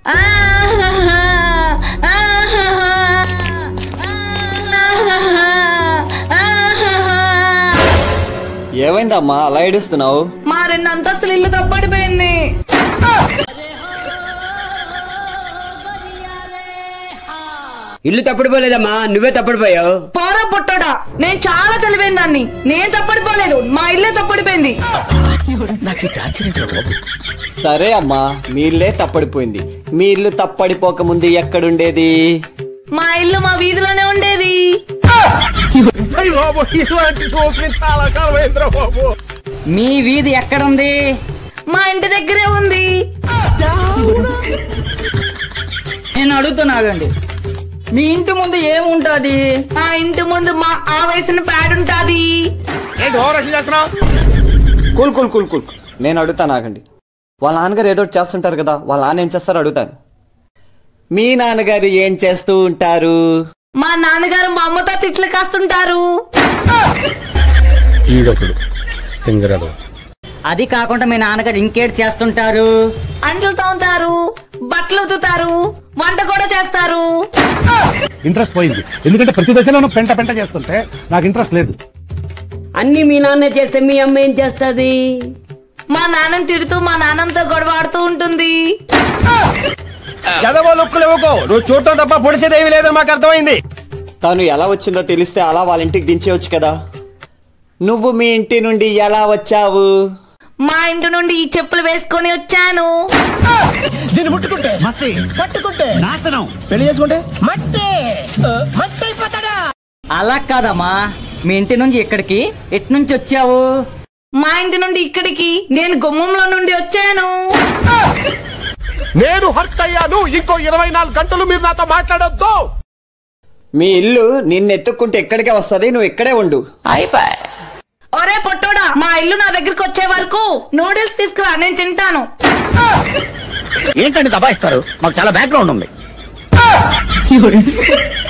ఏమైందమ్మా అలా ఏడుస్తున్నావు మా రెండు అంతస్తులు ఇల్లు తప్పడిపోయింది ఇల్లు తప్పడిపోలేదమ్మా నువ్వే తప్పడిపోయావు పోరా పుట్టడా నేను చాలా తెలివైన దాన్ని నేను తప్పడిపోలేదు మా ఇల్లే తప్పడిపోయింది సరే అమ్మా మీ ఇల్లే తప్పడిపోయింది మీ ఇల్లు తప్పడిపోకముందు ఎక్కడుండేది మా ఇల్లు మా వీధిలోనే ఉండేది మీ వీధి ఎక్కడుంది మా ఇంటి దగ్గరే ఉంది నేను అడుగుతున్నాగండి మీ ఇంటి ముందు ఏముంటది మా ఇంటి ముందు మా ఆ వయసున ప్యాడ్ ఉంటాది కూల్ కూల్ కూల్ కూల్ నేను అడుగుతాను ఆగండి వాళ్ళ నాన్నగారు ఏదో ఒకటి చేస్తుంటారు కదా వాళ్ళ నాన్న ఏం చేస్తారో అడుగుతాను మీ నాన్నగారు ఏం చేస్తూ ఉంటారు మా నాన్నగారు మా అమ్మతో తిట్లు కాస్తుంటారు ఈడొకడు తింగరదు అది కాకుండా మీ నాన్నగారు ఇంకేటి చేస్తుంటారు అంట్లు తోముతారు బట్టలు ఉతుతారు వంట కూడా చేస్తారు ఇంట్రెస్ట్ పోయింది ఎందుకంటే ప్రతి దశలోనూ పెంట పెంట చేస్తుంటే నాకు ఇంట్రెస్ట్ లేదు అన్ని మీ నాన్నే చేస్తే మీ అమ్మ ఏం చేస్తుంది మా నాన్నని తిడుతూ మా నాన్నతో గొడవ ఆడుతూ ఉంటుంది నువ్వు చూడటం తప్ప పొడిసేదేమీ లేదని మాకు అర్థమైంది తను ఎలా వచ్చిందో తెలిస్తే అలా వాళ్ళ ఇంటికి దించేయచ్చు కదా నువ్వు మీ ఇంటి నుండి ఎలా వచ్చావు మా ఇంటి నుండి ఈ చెప్పులు వేసుకొని వచ్చాను దీన్ని ముట్టుకుంటే మసి పట్టుకుంటే నాశనం పెళ్లి చేసుకుంటే మట్టి మట్టి అయిపోతాడా అలా కాదమ్మా మీ ఇంటి నుంచి ఇక్కడికి ఎటు నుంచి వచ్చావు మా ఇంటి నుండి ఇక్కడికి నేను గుమ్మంలో నుండి వచ్చాను నేను హర్ట్ అయ్యాను ఇంకో ఇరవై నాలుగు గంటలు మీరు నాతో మాట్లాడొద్దు మీ ఇల్లు నిన్ను ఎత్తుక్కుంటే ఎక్కడికే వస్తుంది నువ్వు ఇక్కడే ఉండు ఒరే పొట్టోడా మా ఇల్లు నా దగ్గరికి వచ్చే వరకు నూడిల్స్ తీసుకురా నేను తింటాను ఏంటండి దబాయిస్తారు మాకు చాలా బ్యాక్గ్రౌండ్ ఉంది